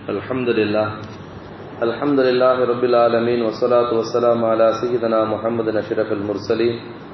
الحمد لله الحمد لله رب العالمين والصلاة والسلام على سيدنا محمد أشرف المرسلين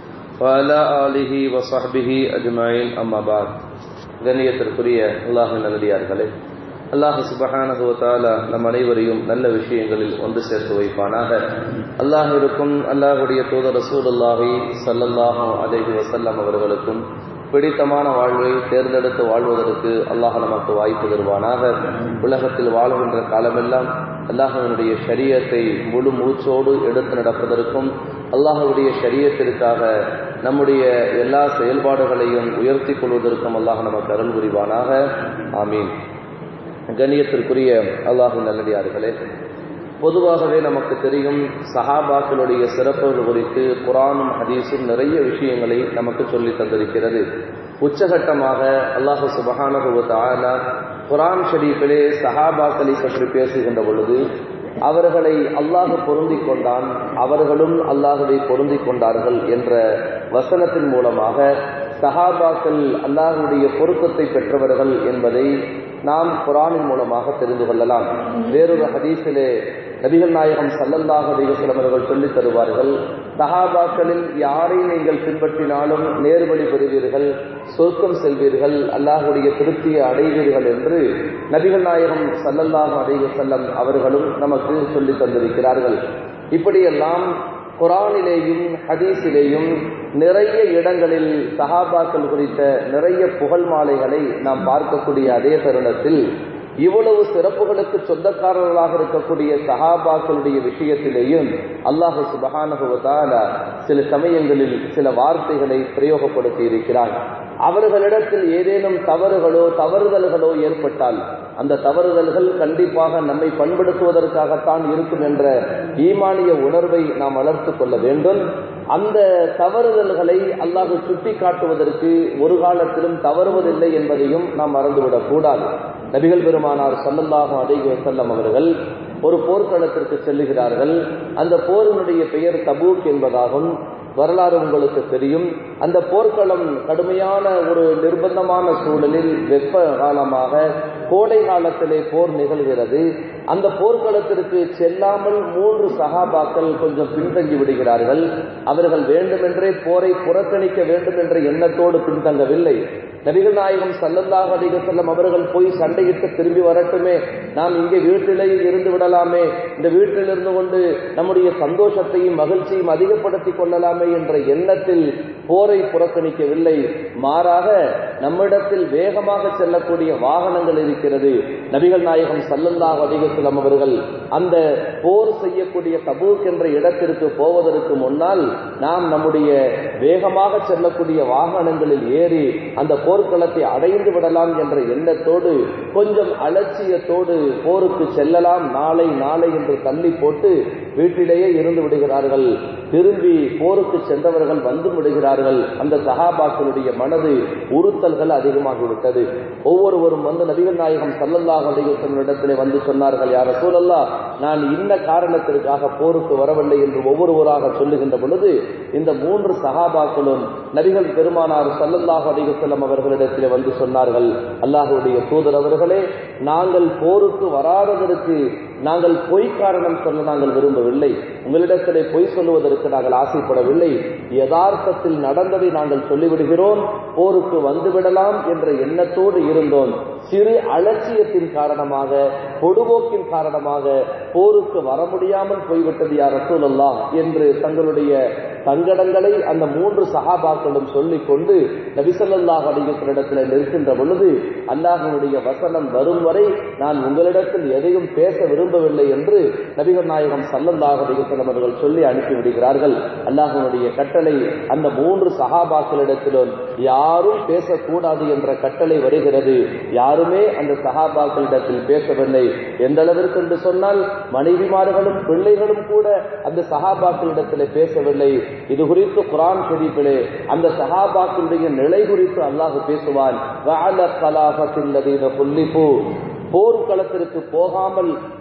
وعلى آله وصحبه أجمعين أما بعد கண்ணியத்திற்குரிய அல்லாஹ் நல்லடியார்களே அல்லாஹ் சுபஹானஹு வதஆலா நம் அனைவரையும் நல்ல விஷயங்களில் ஒன்று சேர்த்து வைப்பானாக அல்லாஹ் இருக்கும் அல்லாஹ்வுடைய தூதர் ரசூலுல்லாஹி ஸல்லல்லாஹு அலைஹி வஸல்லம் அவர்களுக்கும் பிடித்தமான வாழ்வை தேர்ந்தெடுத்து வாழ்வதற்கு அல்லாஹ் நமக்கு வாய்ப்பு தருவானாக உலகத்தில் வாழ்கின்ற காலமெல்லாம் அல்லாஹனுடைய ஷரியத்தை முழு மூச்சோடு எடுத்து நடப்பதற்கும் அல்லாஹுடைய ஷரியத்திற்காக நம்முடைய எல்லா செயல்பாடுகளையும் உயர்த்தி கொள்வதற்கும் அல்லாஹ் நமக்கு அருள் புரிவானாக ஆமீன் கண்ணியத்திற்குரிய அல்லாஹு நல்லடியார்களே பொதுவாகவே நமக்கு தெரியும் சஹாபாக்களுடைய சிறப்புகள் குறித்து குரானும் ஹதீஸும் நிறைய விஷயங்களை நமக்கு சொல்லி தந்திருக்கிறது உச்சகட்டமாக அல்லாஹு சுபஹானகுவத் ஆலா குரான் ஷரீஃபிலே சஹாபாக்களை பற்றி பேசுகின்ற பொழுது அவர்களை அல்லாஹ் பொருந்தி கொண்டான் அவர்களும் அல்லாஹுவை பொருந்தி கொண்டார்கள் என்ற வசனத்தின் மூலமாக சஹாபாக்கள் அல்லாஹுடைய பொருத்தத்தை பெற்றவர்கள் என்பதை நாம் குரானின் மூலமாக தெரிந்து கொள்ளலாம் வேறொரு ஹதீஸிலே நபிகள் நாயகம் சல்லல்லாஹ் அலிவசலம் அவர்கள் சொல்லித் தருவார்கள் சஹாபாக்களில் யாரை நீங்கள் பின்பற்றினாலும் நேர்வழி பெறுவீர்கள் சொர்க்கம் செல்வீர்கள் அல்லாஹுடைய திருப்தியை அடைவீர்கள் என்று நபிகள் நாயகம் சல்லல்லாஹ் அலிவசல்லம் அவர்களும் நமக்கு சொல்லித் தந்திருக்கிறார்கள் இப்படியெல்லாம் குரானிலேயும் ஹதீஸிலேயும் நிறைய இடங்களில் சஹாபாக்கள் குறித்த நிறைய புகழ் மாலைகளை நாம் பார்க்கக்கூடிய அதே தருணத்தில் இவ்வளவு சிறப்புகளுக்கு சொந்தக்காரர்களாக இருக்கக்கூடிய சஹாபாக்களுடைய விஷயத்திலேயும் அல்லாஹு சுபகானுபவத்தால சில சமயங்களில் சில வார்த்தைகளை பிரயோகப்படுத்தி இருக்கிறார் அவர்களிடத்தில் ஏதேனும் தவறுகளோ தவறுதல்களோ ஏற்பட்டால் அந்த தவறுதல்கள் கண்டிப்பாக நம்மை பண்படுத்துவதற்காகத்தான் இருக்கும் என்ற ஈமானிய உணர்வை நாம் வளர்த்து கொள்ள வேண்டும் அந்த தவறுதல்களை அல்லாஹு சுட்டி காட்டுவதற்கு ஒரு காலத்திலும் தவறுவதில்லை என்பதையும் நாம் மறந்துவிடக் கூடாது நபிகள் பெருமானார் சல்லல்லாஹும் அடைகி வசல்லம் அவர்கள் ஒரு போர்க்களத்திற்கு செல்லுகிறார்கள் அந்த போரினுடைய பெயர் தபூக் என்பதாகும் வரலாறு உங்களுக்கு தெரியும் அந்த போர்க்களம் கடுமையான ஒரு நிர்பந்தமான சூழலில் வெப்ப காலமாக கோடை காலத்திலே போர் நிகழ்கிறது அந்த போர்க்களத்திற்கு செல்லாமல் மூன்று சகாபாக்கள் கொஞ்சம் பின்தங்கி விடுகிறார்கள் அவர்கள் வேண்டுமென்றே போரை புறக்கணிக்க வேண்டும் என்ற எண்ணத்தோடு பின்தங்கவில்லை நபிகள் நாயகம் சல்லல்லாஹ் அலிக செல்லம் அவர்கள் போய் சண்டையிட்டு திரும்பி வரட்டுமே நாம் இங்கே வீட்டிலே இருந்து விடலாமே இந்த வீட்டில் இருந்து கொண்டு நம்முடைய சந்தோஷத்தையும் மகிழ்ச்சியும் அதிகப்படுத்தி கொள்ளலாமே என்ற எண்ணத்தில் போரை புறக்கணிக்கவில்லை மாறாக நம்மிடத்தில் வேகமாக செல்லக்கூடிய வாகனங்கள் இருக்கிறது நபிகள் நாயகம் சல்லல்லாஹ் அதிகத்திலம் அவர்கள் அந்த போர் செய்யக்கூடிய தபூக் என்ற இடத்திற்கு போவதற்கு முன்னால் நாம் நம்முடைய வேகமாக செல்லக்கூடிய வாகனங்களில் ஏறி அந்த போர்க்களத்தை அடைந்து விடலாம் என்ற எண்ணத்தோடு கொஞ்சம் அலட்சியத்தோடு போருக்கு செல்லலாம் நாளை நாளை என்று தள்ளி போட்டு வீட்டிலேயே இருந்து விடுகிறார்கள் திரும்பி போருக்கு சென்றவர்கள் வந்து விடுகிறார்கள் அந்த சகாபாக்களுடைய மனது உறுத்தல்கள் அதிகமாகிவிட்டது ஒவ்வொருவரும் வந்து நபிகள் நாயகம் சல்லல்லாஹ் அலிகத்திலே வந்து சொன்னார்கள் யார சூழல்லா நான் இன்ன காரணத்திற்காக போருக்கு வரவில்லை என்று ஒவ்வொருவராக சொல்லுகின்ற பொழுது இந்த மூன்று சகாபாக்களும் நபிகள் பெருமானார் சல்லல்லாஹ் அலிகத்தலம் அவர்களிடத்தில் வந்து சொன்னார்கள் அல்லாஹுடைய தூதர் அவர்களே நாங்கள் போருக்கு வராததற்கு நாங்கள் பொய் காரணம் சொல்ல நாங்கள் விரும்பவில்லை உங்களிடத்திலே பொய் சொல்லுவதற்கு நாங்கள் ஆசைப்படவில்லை யதார்த்தத்தில் நடந்ததை நாங்கள் சொல்லிவிடுகிறோம் போருக்கு வந்துவிடலாம் என்ற எண்ணத்தோடு இருந்தோம் சிறு அலட்சியத்தின் காரணமாக பொடுபோக்கின் காரணமாக போருக்கு வர முடியாமல் போய்விட்டது யார் ரசூலல்லா என்று தங்களுடைய சங்கடங்களை அந்த மூன்று சகாபாக்களும் சொல்லிக் கொண்டு நபிசல்லாஹ் அலிகத்தினிடத்தில் நிற்கின்ற பொழுது அல்லாஹனுடைய வசனம் வரும் வரை நான் உங்களிடத்தில் எதையும் பேச விரும்பவில்லை என்று நபிகள் நாயகம் சல்லல்லாஹ் அலிகத்தினம் அவர்கள் சொல்லி அனுப்பிவிடுகிறார்கள் அல்லாஹனுடைய கட்டளை அந்த மூன்று சகாபாக்களிடத்திலும் யாரும் பேசக்கூடாது என்ற கட்டளை வருகிறது யாருமே அந்த சகாபாக்களிடத்தில் பேசவில்லை எந்த அளவிற்கு என்று சொன்னால் மனைவிமார்களும் பிள்ளைகளும் கூட அந்த சகாபாக்களிடத்தில் பேசவில்லை இது குறித்து குரான் ஷெரீஃபிலே அந்த சகாபாக்களுடைய நிலை குறித்து அல்லாஹ் பேசுவான் போர்க்களத்திற்கு போகாமல்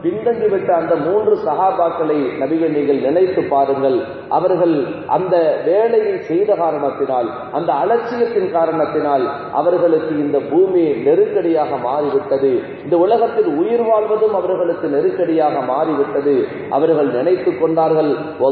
பின்தங்கிவிட்ட அந்த மூன்று சகாபாக்களை நபிகள் நீங்கள் நினைத்து பாருங்கள் அவர்கள் அந்த வேலையை செய்த காரணத்தினால் அந்த அலட்சியத்தின் காரணத்தினால் அவர்களுக்கு இந்த பூமி நெருக்கடியாக மாறிவிட்டது இந்த உலகத்தில் உயிர் வாழ்வதும் அவர்களுக்கு நெருக்கடியாக மாறிவிட்டது அவர்கள் நினைத்து கொண்டார்கள்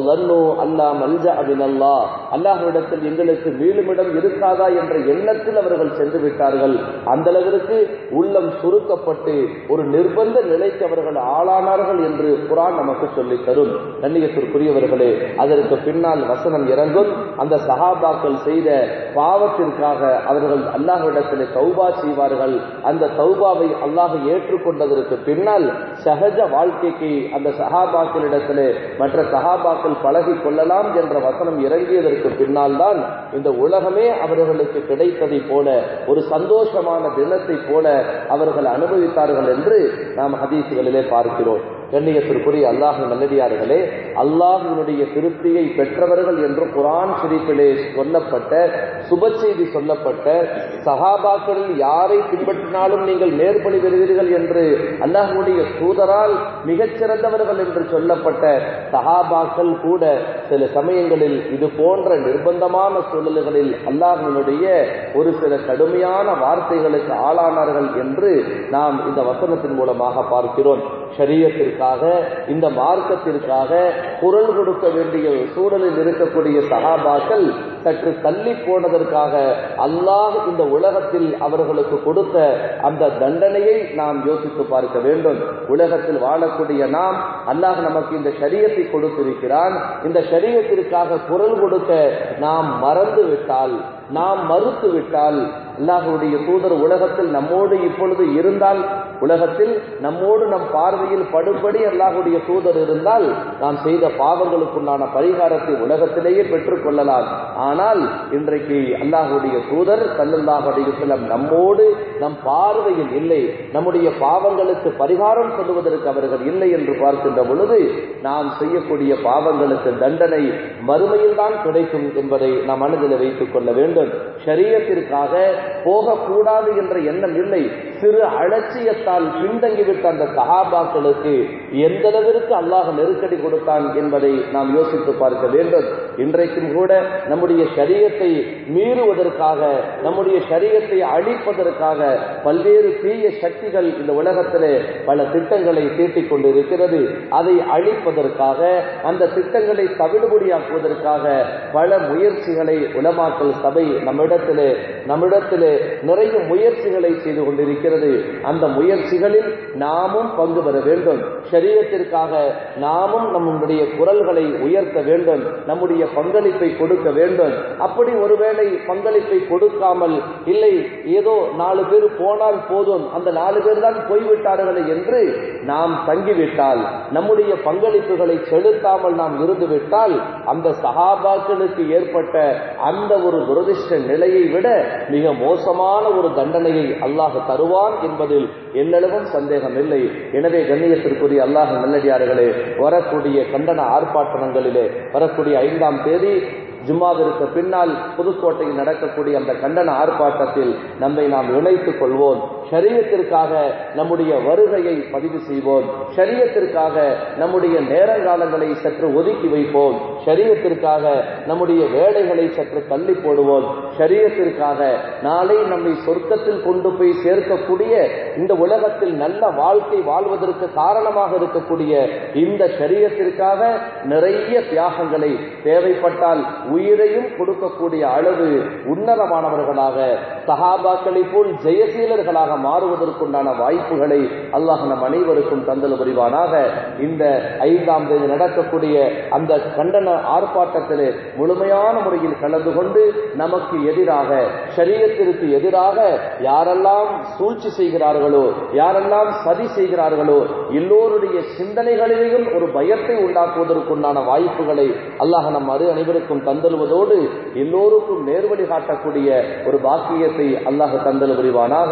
அல்லா மல்ஜ அபினல்லா அல்லாஹ்விடத்தில் எங்களுக்கு மீளுமிடம் இருக்காதா என்ற எண்ணத்தில் அவர்கள் சென்று விட்டார்கள் அந்த அளவிற்கு உள்ளம் சுருக்கப்பட்டு ஒரு நிர்பந்த நிலைக்கு அவர்கள் ஆளானார்கள் என்று குரான் நமக்கு சொல்லித் தரும் கண்ணியத்திற்குரியவர்களே அதற்கு பின்னால் வசனம் இறங்கும் அந்த சஹாபாக்கள் செய்த பாவத்திற்காக அவர்கள் அல்லாஹ்விடத்தில் தௌபா செய்வார்கள் அந்த தௌபாவை அல்லாஹ் ஏற்றுக்கொண்டதற்கு பின்னால் சகஜ வாழ்க்கைக்கு அந்த சஹாபாக்களிடத்தில் மற்ற சஹாபாக்கள் பழகி கொள்ளலாம் என்ற வசனம் இறங்கியதற்கு பின்னால் தான் இந்த உலகமே அவர்களுக்கு கிடைத்ததை போல ஒரு சந்தோஷமான தினத்தை போல அவர்கள் அனுபவித்தார்கள் என்று நாம் ஹதீசுகளிலே பார்க்கிறோம் கண்ணியத்திற்குரிய அல்லாஹ் நல்லடியார்களே அல்லாஹினுடைய திருப்தியை பெற்றவர்கள் என்று குரான் ஷெரீஃபிலே சொல்லப்பட்ட சுப செய்தி சொல்லப்பட்ட சஹாபாக்களில் யாரை பின்பற்றினாலும் நீங்கள் நேர்படி பெறுவீர்கள் என்று அல்லாஹுடைய தூதரால் மிகச்சிறந்தவர்கள் என்று சொல்லப்பட்ட சஹாபாக்கள் கூட சில சமயங்களில் இது போன்ற நிர்பந்தமான சூழல்களில் அல்லாஹினுடைய ஒரு சில கடுமையான வார்த்தைகளுக்கு ஆளானார்கள் என்று நாம் இந்த வசனத்தின் மூலமாக பார்க்கிறோம் ஷரியத்திற்காக இந்த மார்க்கத்திற்காக குரல் கொடுக்க வேண்டிய சூழலில் இருக்கக்கூடிய சகாபாக்கள் சற்று தள்ளி போனதற்காக அல்லாஹ் இந்த உலகத்தில் அவர்களுக்கு கொடுத்த அந்த தண்டனையை நாம் யோசித்து பார்க்க வேண்டும் உலகத்தில் வாழக்கூடிய நாம் அல்லாஹ் நமக்கு இந்த ஷரியத்தை கொடுத்திருக்கிறான் இந்த ஷரியத்திற்காக குரல் கொடுக்க நாம் மறந்து விட்டால் நாம் மறுத்து விட்டால் அல்லாஹுடைய தூதர் உலகத்தில் நம்மோடு இப்பொழுது இருந்தால் உலகத்தில் நம்மோடு நம் பார்வையில் படும்படி அல்லாஹுடைய தூதர் இருந்தால் நாம் செய்த பாவங்களுக்குண்டான பரிகாரத்தை உலகத்திலேயே பெற்றுக் கொள்ளலாம் ஆனால் இன்றைக்கு அல்லாஹுடைய தூதர் சல்லல்லாஹுடைய செல்லம் நம்மோடு நம் பார்வையில் இல்லை நம்முடைய பாவங்களுக்கு பரிகாரம் சொல்லுவதற்கு அவர்கள் இல்லை என்று பார்க்கின்ற பொழுது நாம் செய்யக்கூடிய பாவங்களுக்கு தண்டனை மறுமையில் தான் கிடைக்கும் என்பதை நாம் மனதில் வைத்துக் கொள்ள வேண்டும் சரீரத்திற்காக போகக்கூடாது என்ற எண்ணம் இல்லை சிறு அலட்சியத்தால் பின்தங்கிவிட்ட அந்த சகாபாக்களுக்கு எந்த அளவிற்கு அல்லாஹ் நெருக்கடி கொடுத்தான் என்பதை நாம் யோசித்து பார்க்க வேண்டும் இன்றைக்கும் கூட நம்முடைய சரீரத்தை மீறுவதற்காக நம்முடைய சரீரத்தை அழிப்பதற்காக பல்வேறு தீய சக்திகள் இந்த உலகத்திலே பல திட்டங்களை தீட்டிக் கொண்டிருக்கிறது அதை அழிப்பதற்காக அந்த திட்டங்களை தவிடுபடியாக்குவதற்காக பல முயற்சிகளை உலமாக்கல் சபை நம்மிடத்திலே நம்மிடத்திலே நிறைய முயற்சிகளை செய்து கொண்டிருக்கிறது அந்த முயற்சிகளில் நாமும் பங்கு பெற வேண்டும் சரீரத்திற்காக நாமும் நம்முடைய குரல்களை உயர்த்த வேண்டும் நம்முடைய பங்களிப்பை கொடுக்க வேண்டும் அப்படி ஒருவேளை பங்களிப்பை கொடுக்காமல் இல்லை ஏதோ நாலு பேர் போனால் போதும் அந்த நாலு பேர் தான் போய்விட்டார்கள் என்று நாம் தங்கிவிட்டால் நம்முடைய பங்களிப்புகளை செலுத்தாமல் நாம் இருந்துவிட்டால் அந்த சகாபாக்களுக்கு ஏற்பட்ட அந்த ஒரு துரதிருஷ்ட நிலையை விட மிக மோசமான ஒரு தண்டனையை அல்லாஹ் தருவான் என்பதில் எல்லளவும் சந்தேகம் இல்லை எனவே கண்ணியத்திற்குரிய அல்லாஹ் நல்லடியார்களே வரக்கூடிய கண்டன ஆர்ப்பாட்டங்களிலே வரக்கூடிய ஐந்தாம் தேதி ஜும்மாவிற்கு பின்னால் புதுக்கோட்டையில் நடக்கக்கூடிய அந்த கண்டன ஆர்ப்பாட்டத்தில் நம்மை நாம் இணைத்துக் கொள்வோம் ஷரியத்திற்காக நம்முடைய வருகையை பதிவு செய்வோம் ஷரியத்திற்காக நம்முடைய நேரங்காலங்களை சற்று ஒதுக்கி வைப்போம் ஷரியத்திற்காக நம்முடைய வேலைகளை சற்று தள்ளி போடுவோம் ஷரியத்திற்காக நாளை நம்மை சொர்க்கத்தில் கொண்டு போய் சேர்க்கக்கூடிய இந்த உலகத்தில் நல்ல வாழ்க்கை வாழ்வதற்கு காரணமாக இருக்கக்கூடிய இந்த ஷரியத்திற்காக நிறைய தியாகங்களை தேவைப்பட்டால் உயிரையும் கொடுக்கக்கூடிய அளவு உன்னதமானவர்களாக சஹாபாக்களை போல் ஜெயசீலர்களாக மாறுவதற்குண்டான வாய்ப்புகளை அல்லாஹ் நம் அனைவருக்கும் தந்தல் புரிவானாக இந்த ஐந்தாம் தேதி நடக்கக்கூடிய அந்த கண்டன ஆர்ப்பாட்டத்திலே முழுமையான முறையில் கலந்து கொண்டு நமக்கு எதிராக சரீரத்திற்கு எதிராக யாரெல்லாம் சூழ்ச்சி செய்கிறார்களோ யாரெல்லாம் சதி செய்கிறார்களோ எல்லோருடைய சிந்தனைகளிலேயும் ஒரு பயத்தை உண்டாக்குவதற்குண்டான வாய்ப்புகளை அல்லாஹ் நம் அரு அனைவருக்கும் தந்தழுவதோடு எல்லோருக்கும் நேர்வழி காட்டக்கூடிய ஒரு பாக்கியத்தை அல்லாஹ் தந்தல் புரிவானாக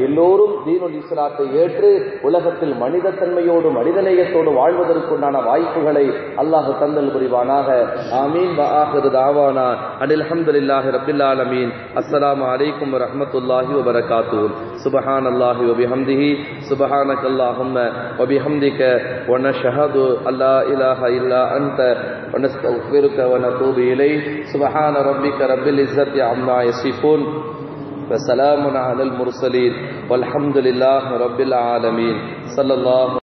எல்லோரும் தீனுல் இஸ்லாத்தை ஏற்று உலகத்தில் மனிதத்தன்மையோடு மனிதநேயத்தோடு வாழ்வதற்குண்டான வாய்ப்புகளை அல்லாஹ் தந்தல் புரிவானாக ஆமீன் வஆஹிரு தாவானா அனில் ஹம்துலில்லாஹி ரப்பில் ஆலமீன் அஸ்ஸலாமு அலைக்கும் வரஹ்மத்துல்லாஹி வபரகாத்துஹு சுப்ஹானல்லாஹி வபிஹம்திஹி சுப்ஹானக அல்லாஹும்ம வபிஹம்திக ونشهد أن لا إله إلا أنت ونستغفرك ونتوب إليك سبحان ربك رب العزة عما يصفون وسلام على المرسلين والحمد لله رب العالمين صلى الله